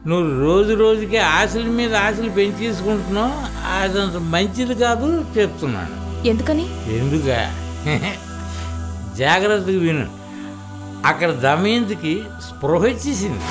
నువ్వు రోజు రోజుకి ఆశల మీద ఆశలు పెంచేసుకుంటున్నావు అదంత మంచిది కాదు చెప్తున్నాను ఎందుకని ఎందుక జాగ్రత్తగా విను అక్కడ దమయంతికి స్పృహ వచ్చేసింది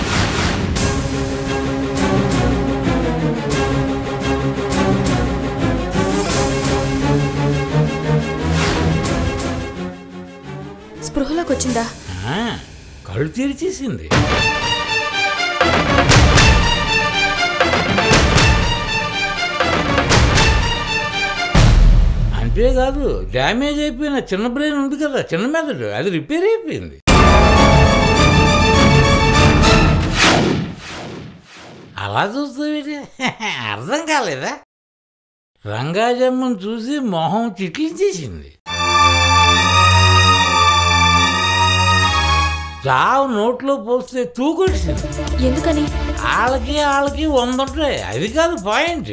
స్పృహలోకి వచ్చిందా ఆ, కళ్ళు తెరిచేసింది అంతేకాదు డ్యామేజ్ అయిపోయిన చిన్న బ్రెయిన్ ఉంది కదా చిన్న మెదడు అది రిపేర్ అయిపోయింది అలా చూస్తావేటి అర్థం కాలేదా రంగాజమ్మను చూసి మొహం చిట్లించేసింది చావు నోట్లో పోస్తే తూకొచ్చింది ఎందుకని వాళ్ళకి వాళ్ళకి వందుంటాయి అది కాదు పాయింట్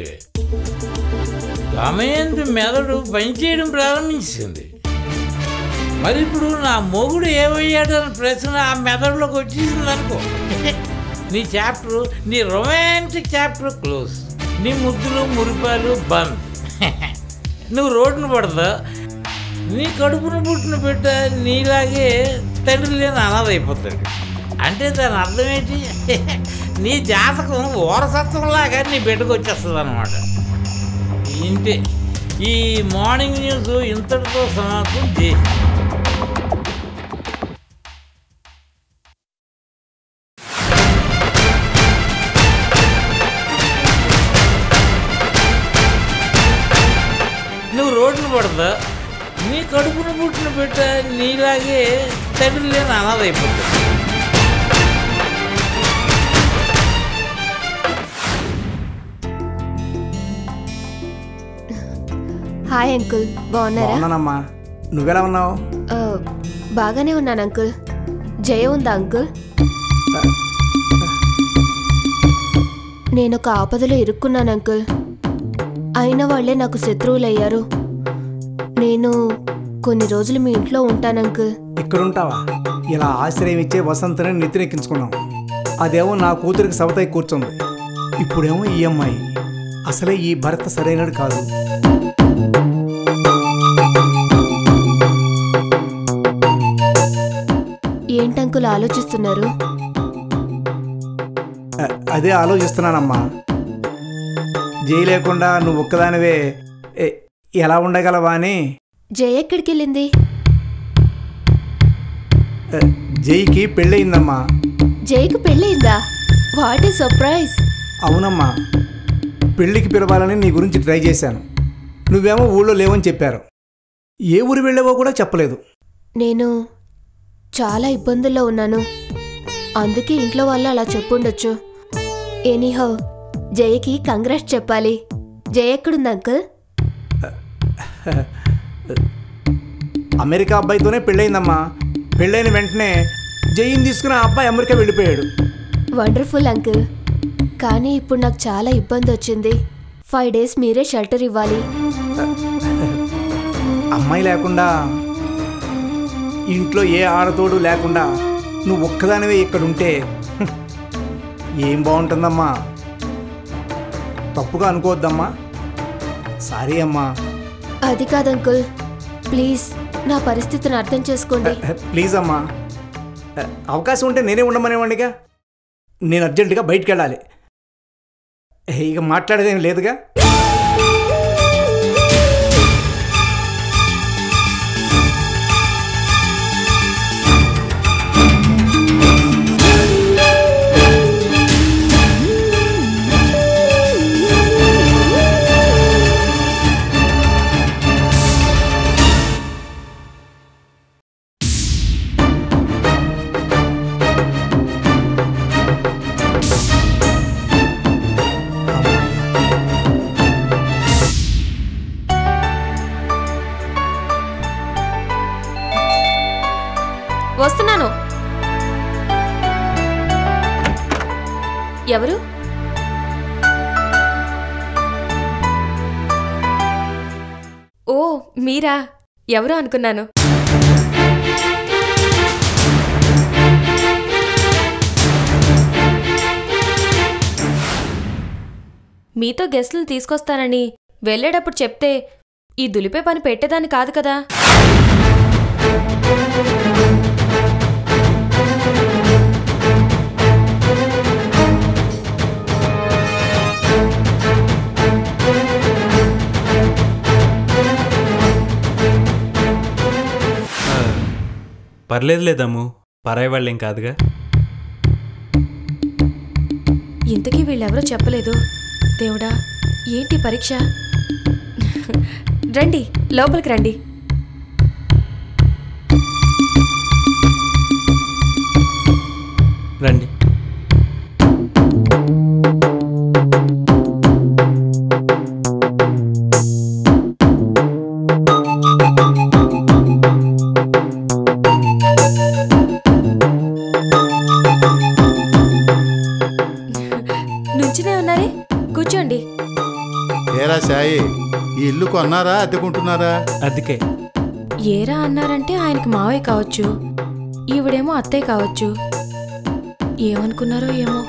దమయంతి మెదడు పనిచేయడం ప్రారంభించింది మరి ఇప్పుడు నా మొగుడు ఏమయ్యాడు అనే ప్రశ్న ఆ మెదడులోకి వచ్చేసింది అనుకో నీ చాప్టర్ నీ రొమాంటిక్ చాప్టర్ క్లోజ్ నీ ముద్దులు మురిపాలు బంద్ నువ్వు రోడ్డును పడతా నీ కడుపున పుట్టిన బిడ్డ నీలాగే తండ్రి లేని అనాథ అయిపోతాడు అంటే దాని అర్థం ఏంటి నీ జాతకం ఓరసత్వంలాగా నీ బిడ్డకు వచ్చేస్తుంది అనమాట ఇంతే ఈ మార్నింగ్ న్యూస్ ఇంతటితో సమాప్తం చేసి నువ్వు రోడ్డును పడతా నీ కడుపున పుట్టిన బిడ్డ నీలాగే తండ్రి లేని అనాథ అయిపోతుంది హాయ్ అంకుల్ బాగున్నారా బాగున్నానమ్మా నువ్వెలా ఉన్నావు ఆ, బాగానే ఉన్నాను అంకుల్ జయ ఉందా అంకుల్ నేను ఒక ఆపదలో ఇరుక్కున్నాను అంకుల్ అయిన వాళ్ళే నాకు శత్రువులయ్యారు నేను కొన్ని రోజులు మీ ఇంట్లో ఉంటాను అంకుల్ ఇక్కడ ఉంటావా ఇలా ఆశ్రయం ఇచ్చే వసంతని నెత్తినెక్కించుకున్నాం అదేమో నా కూతురికి సవతై కూర్చుంది ఇప్పుడేమో ఈ అమ్మాయి అసలే ఈ భర్త సరైనడు కాదు ఏంటంకుల్ ఆలోచిస్తున్నారు అ- అదే ఆలోచిస్తున్నానమ్మా జై లేకుండా నువ్వు ఒక్కదానివే ఎ- ఎలా ఉండగలవా అని జయ ఎక్కడికి వెళ్ళింది అ, జైకి పెళ్ళయిందమ్మా జయకు పెళ్ళయిందా వాట్ ఏ సర్ప్రైజ్ అవునమ్మా పెళ్ళికి పిలవాలని నీ గురించి ట్రై చేశాను నువ్వేమో ఊళ్ళో లేవని చెప్పారు ఏ ఊరు వెళ్ళావో కూడా చెప్పలేదు నేను చాలా ఇబ్బందుల్లో ఉన్నాను అందుకే ఇంట్లో వాళ్ళు అలా చెప్పుండొచ్చు ఎనీహౌ జయకి కంగ్రాట్స్ చెప్పాలి జయ ఎక్కడుంది అంకుల్ అమెరికా అబ్బాయితోనే పెళ్ళయిందమ్మా పెళ్ళైన వెంటనే జైన్ తీసుకుని ఆ అబ్బాయి అమెరికా వెళ్ళిపోయాడు వండర్ఫుల్ అంకుల్ కానీ ఇప్పుడు నాకు చాలా ఇబ్బంది వచ్చింది ఫైవ్ డేస్ మీరే షెల్టర్ ఇవ్వాలి అమ్మాయి లేకుండా ఇంట్లో ఏ ఆడతోడు లేకుండా నువ్వు ఒక్కదానివే ఇక్కడ ఉంటే హ్మ్, ఏం బాగుంటుందమ్మా తప్పుగా అనుకోవద్దమ్మా సారీ అమ్మా అది కాదు అంకుల్ ప్లీజ్ నా పరిస్థితిని అర్థం చేసుకోండి ప్లీజ్ అమ్మా అవకాశం ఉంటే నేనే ఉండమనేవాడిగా నేను అర్జెంటుగా బయటికి వెళ్ళాలి ఇక మాట్లాడేదేం లేదుగా వస్తున్నాను ఎవరు ఓ మీరా ఎవరు అనుకున్నాను మీతో గెస్టులు తీసుకొస్తానని వెళ్ళేటప్పుడు చెప్తే ఈ దులిపే పని పెట్టేదాన్ని కాదు కదా ఆ, పర్లేదులేదమ్ము పరాయి వాళ్ళేం కాదుగా ఇంతకీ వీళ్ళెవరో చెప్పలేదు దేవుడా ఏంటి పరీక్ష రండి లోపలికి రండి రండి నుంచునే ఉన్నారే కూర్చోండి ఏరా సాయి ఈ ఇల్లు కొన్నారా అద్దెకుంటున్నారా అందుకే ఏరా అన్నారంటే ఆయనకి మావయ్య కావచ్చు ఈవిడేమో అత్తయ్య కావచ్చు ఏమనుకున్నారో ఏమో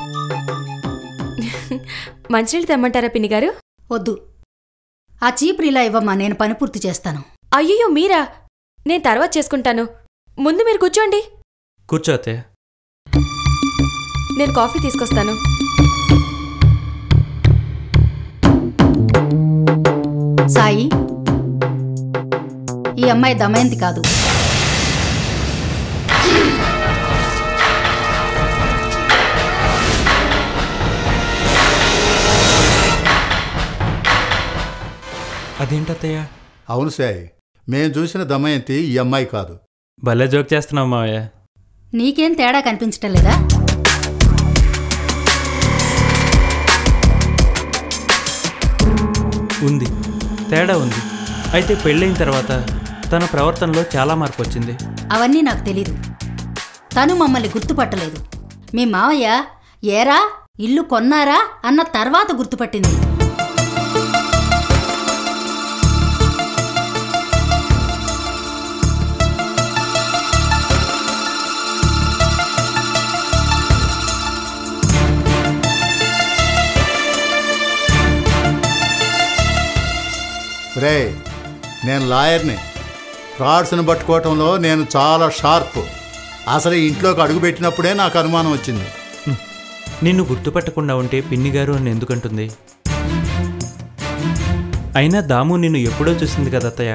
మంచినీళ్ళు తెమ్మంటారా పిన్ని గారు వద్దు ఆ చీపురు ఇలా ఇవ్వమ్మా నేను పని పూర్తి చేస్తాను అయ్యయ్యో మీరా నేను తర్వాత చేసుకుంటాను ముందు మీరు కూర్చోండి కూర్చో అత్తయ్య నేను కాఫీ తీసుకొస్తాను సాయి ఈ అమ్మాయి దమయంతి కాదు అదేంటత్తయ్య అవును సాయి మేం చూసిన దమయంతి ఈ అమ్మాయి కాదు భలే జోక్ చేస్తున్నావు మావయ్య నీకేం తేడా కనిపించటం లేదా ఉంది తేడా ఉంది అయితే పెళ్ళైన తర్వాత తన ప్రవర్తనలో చాలా మార్పు వచ్చింది అవన్నీ నాకు తెలీదు తను మమ్మల్ని గుర్తుపట్టలేదు మీ మావయ్య ఏరా ఇల్లు కొన్నారా అన్న తర్వాత గుర్తుపట్టింది రే నేను లాయర్ని ఫ్రాడ్స్ని పట్టుకోవటంలో నేను చాలా షార్ప్ అసలు ఈ ఇంట్లోకి అడుగుపెట్టినప్పుడే నాకు అనుమానం వచ్చింది హ్మ్. నిన్ను గుర్తుపట్టకుండా ఉంటే పిన్ని గారు అని ఎందుకంటుంది అయినా దాము నిన్ను ఎప్పుడో చూసింది కదా అత్తయ్య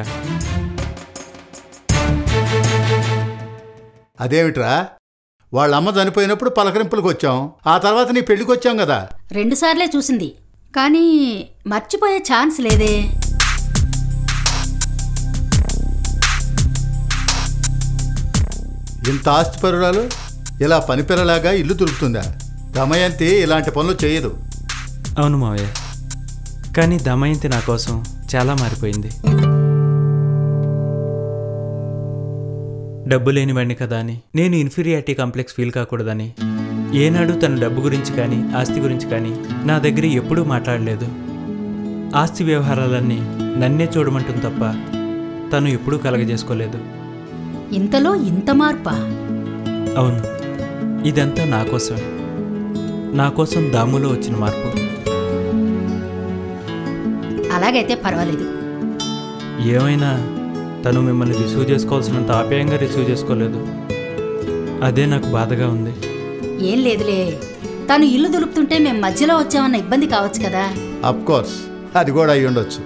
అదేమిట్రా వాళ్ళ అమ్మ చనిపోయినప్పుడు పలకరింపులకు వచ్చాం ఆ తర్వాత నీ పెళ్ళికి వచ్చాం కదా రెండుసార్లే చూసింది కానీ మర్చిపోయే ఛాన్స్ లేదే ఇంత ఆస్తిపరురాలు ఇలా పనిపిరలాగా ఇల్లు తురుకుతుందా దమయంతి ఇలాంటి పనులు చేయదు అవును మావయ్య కానీ దమయంతి నా కోసం చాలా మారిపోయింది డబ్బు లేనివాడిని కదా అని నేను ఇన్ఫీరియారిటీ కాంప్లెక్స్ ఫీల్ కాకూడదని ఏనాడు తన డబ్బు గురించి కానీ ఆస్తి గురించి కానీ నా దగ్గర ఎప్పుడూ మాట్లాడలేదు ఆస్తి వ్యవహారాలన్నీ నన్నే చూడమంటుంది తప్ప తను ఎప్పుడూ కలగజేసుకోలేదు ఇంతలో ఇంత మార్పా అవును ఇదంతా నా కోసమే నా కోసం దాములో వచ్చిన మార్పు అలాగైతే పర్వాలేదు ఏమైనా తను మిమ్మల్ని రిసీవ్ చేసుకోవాల్సినంత ఆప్యాయంగా రిసీవ్ చేసుకోలేదు అదే నాకు బాధగా ఉంది ఏం లేదులే తను ఇల్లు దులుపుతుంటే మేం మధ్యలో వచ్చామన్న ఇబ్బంది కావచ్చు కదా అఫ్ కోర్స్ అది కూడా అయి ఉండొచ్చు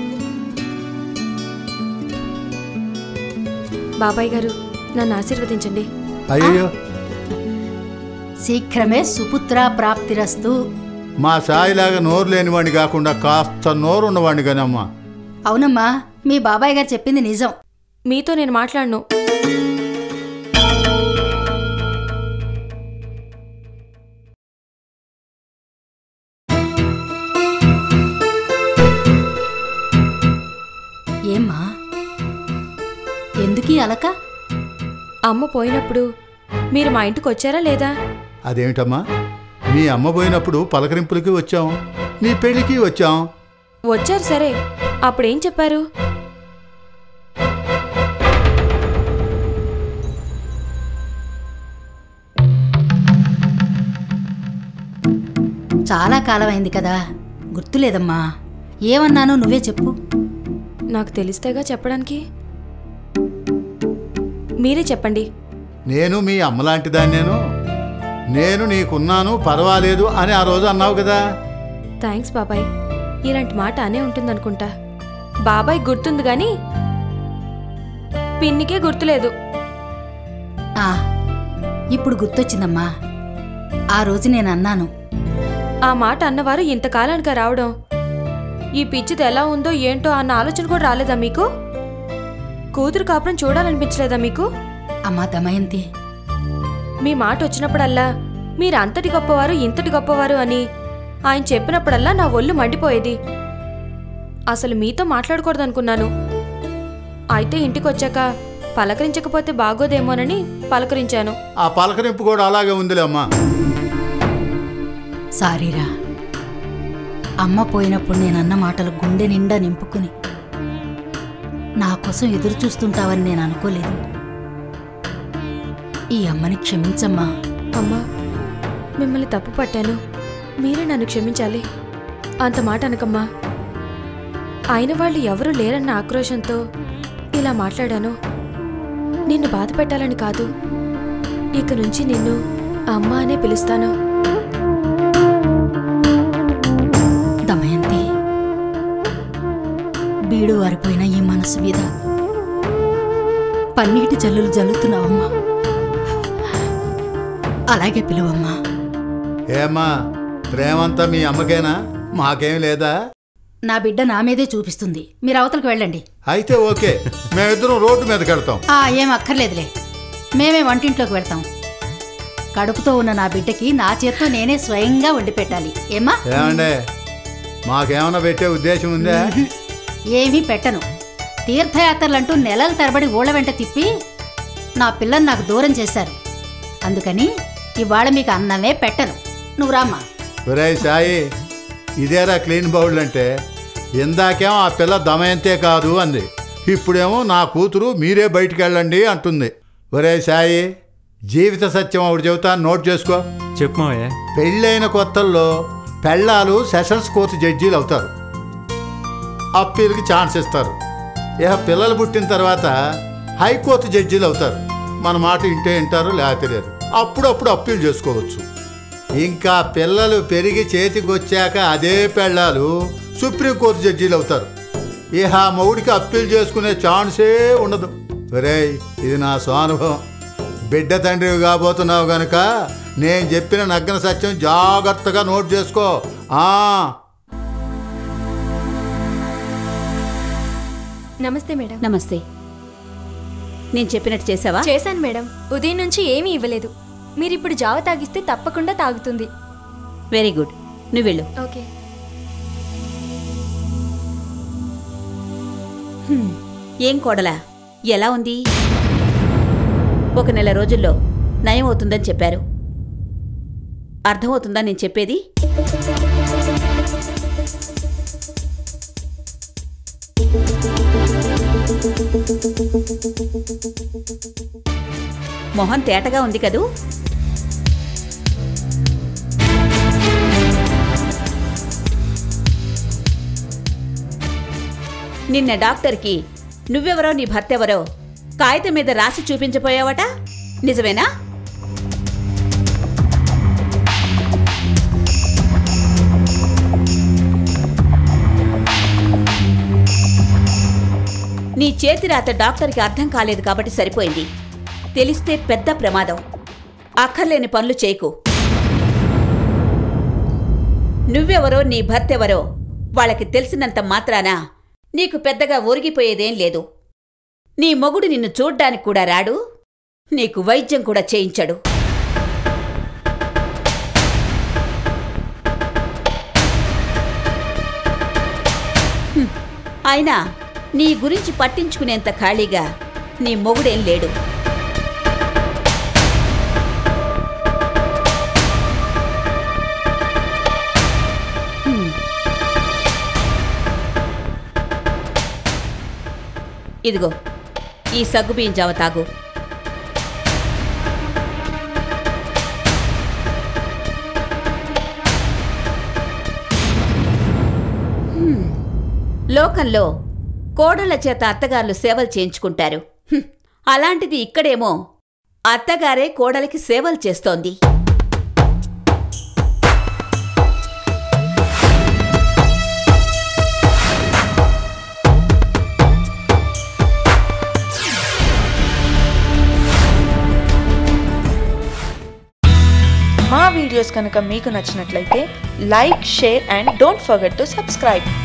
బాబాయ్ గారు నన్ను ఆశీర్వదించండి అయ్యో శీఘ్రమే సుపుత్ర ప్రాప్తిరస్తు మా సాయిలాగా నోరు లేనివాడిని కాకుండా కాస్త నోరు ఉన్నవాడిని కానమ్మా అవునమ్మా మీ బాబాయ్ గారు చెప్పింది నిజం మీతో నేను మాట్లాడను ఏమ్మా ఎందుకీ అలక అమ్మ పోయినప్పుడు మీరు మా ఇంటికి వచ్చారా లేదా అదేమిటమ్మా మీ అమ్మ పోయినప్పుడు పలకరింపులకి వచ్చాం నీ పెళ్ళికి వచ్చాం వచ్చారు సరే అప్పుడేం చెప్పారు చాలా కాలం అయింది కదా గుర్తులేదమ్మా ఏమన్నానో నువ్వే చెప్పు నాకు తెలిస్తేగా చెప్పడానికి మీరే చెప్పండి నేను మీ అమ్మలాంటి దాన్నేను నేను నీకున్నాను పర్వాలేదు అని ఆ రోజు అన్నావు కదా థ్యాంక్స్ బాబాయ్ ఇలాంటి మాట అనే ఉంటుందనుకుంటా బాబాయ్ గుర్తుంది గాని పిన్నికే గుర్తులేదు ఆ ఇప్పుడు గుర్తొచ్చిందమ్మా ఆ రోజు నేను అన్నాను ఆ మాట అన్నవారు ఇంతకాలానికి రావడం ఈ పిచ్చిది ఎలా ఉందో ఏంటో అన్న ఆలోచన కూడా రాలేదా మీకు కూతురు కాపురం చూడాలనిపించలేదా మీకు అమ్మా దమయంతి మీ మాట వచ్చినప్పుడల్లా మీరు అంతటి గొప్పవారు ఇంతటి గొప్పవారు అని ఆయన చెప్పినప్పుడల్లా నా ఒళ్ళు మండిపోయేది అసలు మీతో మాట్లాడకూడదనుకున్నాను అయితే ఇంటికి వచ్చాక పలకరించకపోతే బాగోదేమోనని పలకరించాను ఆ పలకరింపు కూడా అలాగే ఉందిలే అమ్మా సారీరా అమ్మ పోయినప్పుడు నేనన్న మాటలు గుండె నిండా నింపుకుని నా కోసం ఎదురు చూస్తుంటావని నేను అనుకోలేదు ఈ అమ్మని క్షమించమ్మా అమ్మా మిమ్మల్ని తప్పు పట్టాను మీరే నన్ను క్షమించాలి అంత మాట అనకమ్మా ఆయన వాళ్ళు ఎవరూ లేరన్న ఆక్రోశంతో ఇలా మాట్లాడాను నిన్ను బాధ పెట్టాలని కాదు ఇక నుంచి నిన్ను అమ్మ అనే పిలుస్తాను దమయంతి బీడు వారిపోయిన ఈ మనసు మీద పన్నీటి జల్లులు జల్లుతున్నావమ్మా అలాగే పిలువమ్మా ఏమ్మా ప్రేమంతా మీ అమ్మకేనా మాకేం లేదా నా బిడ్డ నా మీదే చూపిస్తుంది మీరు అవతలకు వెళ్ళండి అయితే ఓకే మేమిద్దరం రోడ్డు మీదకి వెళ్తాం ఆ ఏం అక్కర్లేదులే మేమే వంటింట్లోకి వెళ్తాం కడుపుతో ఉన్న నా బిడ్డకి నా చేత్తో నేనే స్వయంగా వండి పెట్టాలి ఏమ్మా ఏమండే మాకేమన్నా పెట్టే ఉద్దేశం ఉందా ఏమీ పెట్టను తీర్థయాత్రలంటూ నెలల తరబడి ఊళ్ళ వెంట తిప్పి నా పిల్లని నాకు దూరం చేశారు అందుకని ఇవాళ మీకు అన్నమే పెట్టను నువ్వు రామ్మా ఒరేయ్ సాయి ఇదేరా క్లీన్ బౌల్ అంటే ఇందాకేమో ఆ పిల్ల దమయంతే కాదు అంది ఇప్పుడేమో నా కూతురు మీరే బయటికి వెళ్ళండి అంటుంది ఒరేయ్ సాయి జీవిత సత్యం ఒకటి చెబుతా నోట్ చేసుకో చెప్పు మావయ్య పెళ్ళైన కొత్తల్లో పెళ్ళాలు సెషన్స్ కోర్టు జడ్జీలు అవుతారు అప్పీల్కి ఛాన్స్ ఇస్తారు ఇక పిల్లలు పుట్టిన తర్వాత హైకోర్టు జడ్జీలు అవుతారు మన మాట ఇంటే వింటారు లేకపోతే లేదు అప్పుడప్పుడు అప్పీల్ చేసుకోవచ్చు ఇంకా పిల్లలు పెరిగి చేతికి వచ్చాక అదే పెళ్ళాలు సుప్రీంకోర్టు జడ్జీలు అవుతారు ఇహ ఆ మొగుడికి అప్పీల్ చేసుకునే ఛాన్సే ఉండదు ఒరేయ్ ఇది నా స్వానుభవం బిడ్డ తండ్రివి కాబోతున్నావు గనుక నేను చెప్పిన నగ్న సత్యం జాగ్రత్తగా నోట్ చేసుకో ఆ నమస్తే మేడం నమస్తే నేను చెప్పినట్టు చేసావా చేశాను మేడం ఉదయం నుంచి ఏమీ ఇవ్వలేదు మీరిప్పుడు జావ తాగిస్తే తప్పకుండా తాగుతుంది వెరీ గుడ్ నువ్వు వెళ్ళు ఓకే ఏం కోడలా ఎలా ఉంది ఒక నెల రోజుల్లో నయం అవుతుందని చెప్పారు అర్థమవుతుందా నేను చెప్పేది మొహం తేటగా ఉంది కదూ నిన్న డాక్టర్కి నువ్వెవరో నీ భర్త ఎవరో కాగితం మీద రాసి చూపించపోయావట నిజమేనా నీ చేతి రాత డాక్టర్కి అర్థం కాలేదు కాబట్టి సరిపోయింది తెలిస్తే పెద్ద ప్రమాదం అక్కర్లేని పనులు చేయకు నువ్వెవరో నీ భర్తెవరో వాళ్ళకి తెలిసినంత మాత్రాన నీకు పెద్దగా ఒరిగిపోయేదేం లేదు నీ మొగుడు నిన్ను చూడ్డానికి కూడా రాడు నీకు వైద్యం కూడా చేయించడు హ్మ్. అయినా నీ గురించి పట్టించుకునేంత ఖాళీగా నీ మొగుడేం లేడు హ్మ్. ఇదిగో ఈ సగ్గుబియ్యం జావ తాగు లోకంలో కోడళ్ల చేత అత్తగారులు సేవలు చేయించుకుంటారు హ్మ్. అలాంటిది ఇక్కడేమో అత్తగారే కోడలికి సేవలు చేస్తోంది మా వీడియోస్ కనుక మీకు నచ్చినట్లయితే like share and don't forget to subscribe